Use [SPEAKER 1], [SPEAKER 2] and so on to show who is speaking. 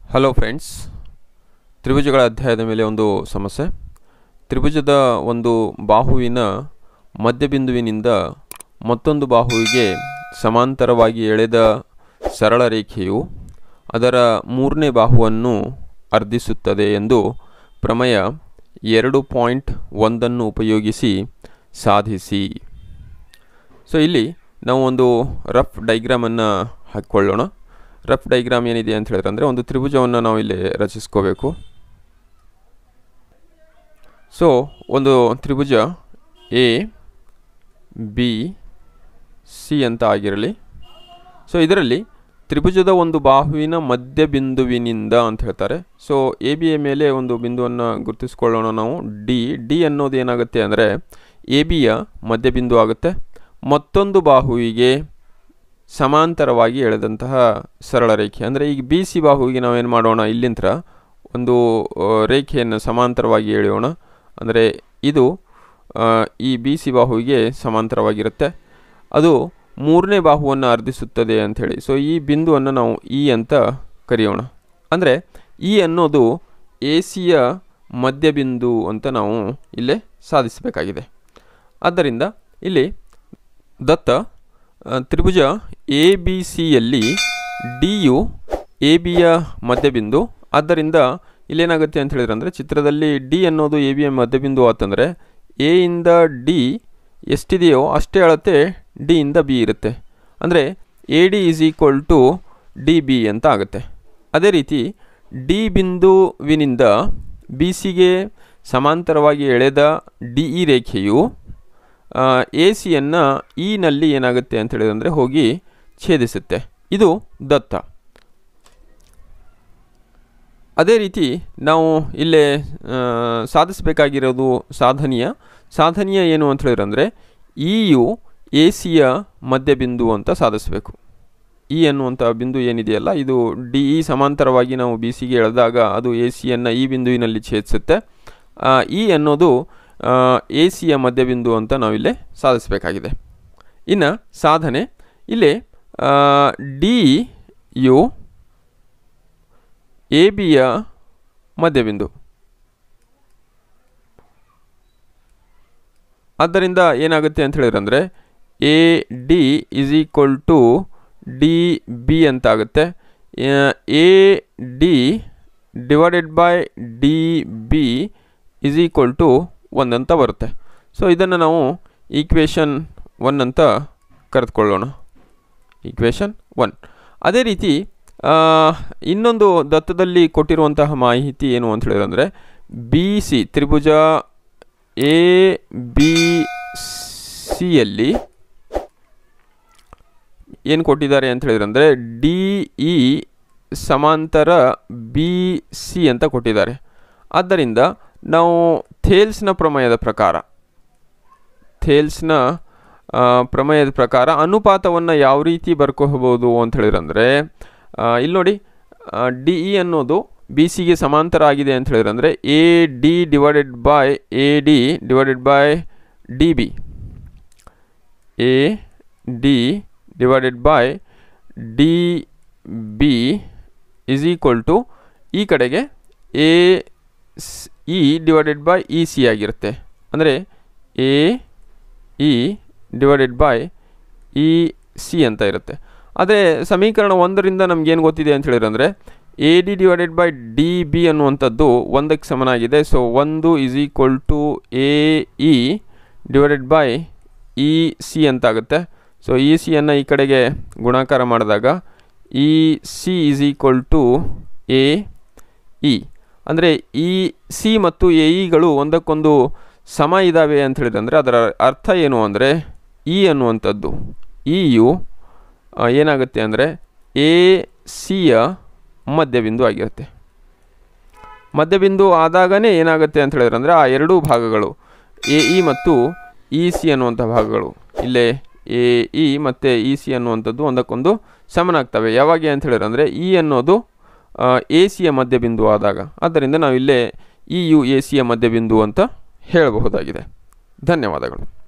[SPEAKER 1] hello friends ತ್ರಿಭುಜಗಳ ಅಧ್ಯಾಯದ ಮೇಲೆ ಒಂದು ಸಮಸ್ಯೆ ತ್ರಿಭುಜದ ಒಂದು ಬಾಹುವಿನ ಮಧ್ಯಬಿಂದುವಿನಿಂದ ಮತ್ತೊಂದು ಬಾಹುವಿಗೆ ಸಮಾಂತರವಾಗಿ ಎಳೆದ ಸರಳ ರೇಖೆಯು ಅದರ ಮೂರನೇ ಬಾಹುವನ್ನು ಅರ್ಧಿಸುತ್ತದೆ ಎಂದು ಪ್ರಮೇಯ ಎರಡು ಪಾಯಿಂಟ್ ಒಂದನ್ನು ಉಪಯೋಗಿಸಿ ಸಾಧಿಸಿ ಸೊ ಇಲ್ಲಿ ನಾವು ಒಂದು ರಫ್ ಡೈಗ್ರಾಮನ್ನು ಹಾಕ್ಕೊಳ್ಳೋಣ ರಫ್ ಡೈಗ್ರಾಮ್ ಏನಿದೆ ಅಂತ ಹೇಳಿದ್ರೆ ಅಂದರೆ ಒಂದು ತ್ರಿಭುಜವನ್ನು ನಾವು ಇಲ್ಲಿ ರಚಿಸ್ಕೋಬೇಕು ಸೊ ಒಂದು ತ್ರಿಭುಜ ಎ ಬಿ ಸಿ ಅಂತ ಆಗಿರಲಿ ಸೊ ಇದರಲ್ಲಿ ತ್ರಿಭುಜದ ಒಂದು ಬಾಹುವಿನ ಮಧ್ಯ ಬಿಂದುವಿನಿಂದ ಅಂತ ಹೇಳ್ತಾರೆ ಸೊ ಎ ಬಿಯ ಮೇಲೆ ಒಂದು ಬಿಂದುವನ್ನು ಗುರುತಿಸ್ಕೊಳ್ಳೋಣ ನಾವು ಡಿ ಡಿ ಅನ್ನೋದು ಏನಾಗುತ್ತೆ ಅಂದರೆ ಎ ಬಿಯ ಮಧ್ಯಬಿಂದು ಆಗುತ್ತೆ ಮತ್ತೊಂದು ಬಾಹುವಿಗೆ ಸಮಾಂತರವಾಗಿ ಎಳೆದಂತಹ ಸರಳ ರೇಖೆ ಅಂದರೆ ಈಗ ಬಿ ಸಿ ಬಾಹುವಿಗೆ ನಾವೇನು ಮಾಡೋಣ ಇಲ್ಲಿಂದ ಒಂದು ಆ, ರೇಖೆಯನ್ನು ಸಮಾಂತರವಾಗಿ ಎಳೆಯೋಣ ಅಂದರೆ ಇದು ಆ, ಈ ಬಿ ಸಿ ಬಾಹುವಿಗೆ ಸಮಾಂತರವಾಗಿರುತ್ತೆ ಅದು ಮೂರನೇ ಬಾಹುವನ್ನು ಅರ್ಧಿಸುತ್ತದೆ ಅಂಥೇಳಿ ಸೊ ಈ ಬಿಂದುವನ್ನು ನಾವು ಇ ಅಂತ ಕರೆಯೋಣ ಅಂದರೆ ಇ ಅನ್ನೋದು ಎ ಸಿಯ ಮಧ್ಯಬಿಂದು ಅಂತ ನಾವು ಇಲ್ಲೇ ಸಾಧಿಸಬೇಕಾಗಿದೆ ಆದ್ದರಿಂದ ಇಲ್ಲಿ ದತ್ತ ಆ, ತ್ರಿಭುಜ ಎ ಬಿ ಸಿಯಲ್ಲಿ ಡಿ ಯು ಎ ಬಿಯ ಮಧ್ಯಬಿಂದು ಆದ್ದರಿಂದ ಇಲ್ಲೇನಾಗುತ್ತೆ ಅಂತ ಹೇಳಿದ್ರೆ ಅಂದರೆ ಚಿತ್ರದಲ್ಲಿ ಡಿ ಅನ್ನೋದು ಎ ಬಿಯ ಮಧ್ಯಬಿಂದು ಆತಂದರೆ ಎ ಇಂದ ಡಿ ಎಷ್ಟಿದೆಯೋ ಅಷ್ಟೇ ಅಳತೆ ಡಿ ಇಂದ ಬಿ ಇರುತ್ತೆ ಅಂದರೆ A D is equal to D B ಅಂತ ಆಗುತ್ತೆ ಅದೇ ರೀತಿ ಡಿ ಬಿಂದುವಿನಿಂದ ಬಿ ಸಿಗೆ ಸಮಾಂತರವಾಗಿ ಎಳೆದ ಡಿ ಇ ರೇಖೆಯು ಎ ಸಿಯನ್ನು ಇನಲ್ಲಿ ಏನಾಗುತ್ತೆ ಅಂತ ಹೇಳಿದ್ರೆ ಹೋಗಿ ಛೇದಿಸುತ್ತೆ ಇದು ದತ್ತ ಅದೇ ರೀತಿ ನಾವು ಇಲ್ಲೇ ಆ, ಸಾಧಿಸಬೇಕಾಗಿರೋದು ಸಾಧನೀಯ ಸಾಧನೀಯ ಏನು ಅಂತ ಹೇಳಿದ್ರೆ ಅಂದರೆ ಇ ಯು ಎ ಸಿಯ ಮಧ್ಯಬಿಂದು ಅಂತ ಸಾಧಿಸಬೇಕು ಇ ಅನ್ನುವಂಥ ಬಿಂದು ಏನಿದೆಯಲ್ಲ ಇದು ಡಿ ಇ ಸಮಾಂತರವಾಗಿ ನಾವು ಬಿ ಸಿಗೆ ಎಳೆದಾಗ ಅದು ಎ ಸಿಯನ್ನು ಈ ಬಿಂದುವಿನಲ್ಲಿ ಛೇದಿಸುತ್ತೆ ಇ ಅನ್ನೋದು ಎ ಸಿಯ ಮಧ್ಯಬಿಂದು ಅಂತ ನಾವಿಲ್ಲೇ ಸಾಧಿಸಬೇಕಾಗಿದೆ ಇನ್ನು ಸಾಧನೆ ಇಲ್ಲಿ ಡಿ ಯು ಎ ಬಿಯ ಮಧ್ಯಬಿಂದು ಆದ್ದರಿಂದ ಏನಾಗುತ್ತೆ ಅಂತ ಹೇಳಿದ್ರೆ ಅಂದರೆ A D is equal to D B ಅಂತ ಆಗುತ್ತೆ A D divided by D B is equal to one ಅಂತ ಬರುತ್ತೆ ಸೊ ಇದನ್ನು ನಾವು ಈಕ್ವೇಷನ್ ಒನ್ ಅಂತ ಕರೆದುಕೊಳ್ಳೋಣ ಈಕ್ವೇಷನ್ ಒನ್ ಅದೇ ರೀತಿ ಆ, ಇನ್ನೊಂದು ದತ್ತದಲ್ಲಿ ಕೊಟ್ಟಿರುವಂತಹ ಮಾಹಿತಿ ಏನು ಅಂತ ಹೇಳಿದ್ರೆ ಅಂದರೆ ಬಿ ಸಿ ತ್ರಿಭುಜ ಎ ಬಿ ಸಿಯಲ್ಲಿ ಏನು ಕೊಟ್ಟಿದ್ದಾರೆ ಅಂತ ಹೇಳಿದ್ರೆ ಅಂದರೆ ಡಿ ಇ ಸಮಾಂತರ ಬಿ ಸಿ ಅಂತ ಕೊಟ್ಟಿದ್ದಾರೆ ಆದ್ದರಿಂದ ನಾವು ಥೇಲ್ಸ್ನ ಪ್ರಮೇಯದ ಪ್ರಕಾರ ಥೇಲ್ಸ್ನ ಆ, ಪ್ರಮೇಯದ ಪ್ರಕಾರ ಅನುಪಾತವನ್ನು ಯಾವ ರೀತಿ ಬರ್ಕೋಬಹುದು ಅಂತ ಹೇಳಿದ್ರೆ ಅಂದರೆ ಇಲ್ಲಿ ನೋಡಿ ಡಿ ಇ ಅನ್ನೋದು ಬಿ ಸಿಗೆ ಸಮಾಂತರ ಆಗಿದೆ ಅಂತ ಹೇಳಿದ್ರೆ ಅಂದರೆ A D divided by A D divided by D B A D divided by D B is equal to ಈ ಕಡೆಗೆ A E divided by E C ಆಗಿರುತ್ತೆ ಅಂದರೆ A E divided by E C ಅಂತ ಇರುತ್ತೆ ಅದೇ ಸಮೀಕರಣ ಒಂದರಿಂದ ನಮಗೇನು ಗೊತ್ತಿದೆ ಅಂತ ಹೇಳಿದ್ರೆ ಅಂದರೆ A D divided by D B ಅನ್ನುವಂಥದ್ದು ಒಂದಕ್ಕೆ ಸಮನಾಗಿದೆ ಸೊ ಒಂದು is equal to A E divided by E C ಅಂತ ಆಗುತ್ತೆ ಸೊ ಇ ಸಿಯನ್ನು ಈ ಕಡೆಗೆ ಗುಣಾಕಾರ ಮಾಡಿದಾಗ E C is equal to A E ಅಂದರೆ ಈ ಸಿ ಮತ್ತು ಎ ಇಗಳು ಒಂದಕ್ಕೊಂದು ಸಮ ಇದ್ದಾವೆ ಅಂತ ಹೇಳಿದ್ರೆ ಅಂದರೆ ಅದರ ಅರ್ಥ ಏನು ಅಂದರೆ ಇ ಅನ್ನುವಂಥದ್ದು ಇ ಯು ಆ, ಏನಾಗುತ್ತೆ ಅಂದರೆ ಎ ಸಿಯ ಮಧ್ಯಬಿಂದು ಆಗಿರುತ್ತೆ ಮಧ್ಯಬಿಂದು ಆದಾಗನೇ ಏನಾಗುತ್ತೆ ಅಂತ ಹೇಳಿದ್ರೆ ಅಂದರೆ ಆ ಎರಡೂ ಭಾಗಗಳು ಎ ಇ ಮತ್ತು ಇ ಸಿ ಅನ್ನುವಂಥ ಭಾಗಗಳು ಇಲ್ಲೇ ಎ ಇ ಮತ್ತು ಇ ಸಿ ಅನ್ನುವಂಥದ್ದು ಒಂದಕ್ಕೊಂದು ಸಮನಾಗ್ತವೆ ಯಾವಾಗ ಅಂತ ಹೇಳಿದ್ರೆ ಅಂದರೆ ಇ ಅನ್ನೋದು ಎ ಸಿಯ ಮಧ್ಯಬಿಂದು ಆದಾಗ ಆದ್ದರಿಂದ ನಾವು ಇಲ್ಲೇ ಇ ಯು ಎ ಸಿಯ ಮಧ್ಯಬಿಂದು ಅಂತ ಹೇಳಬಹುದಾಗಿದೆ ಧನ್ಯವಾದಗಳು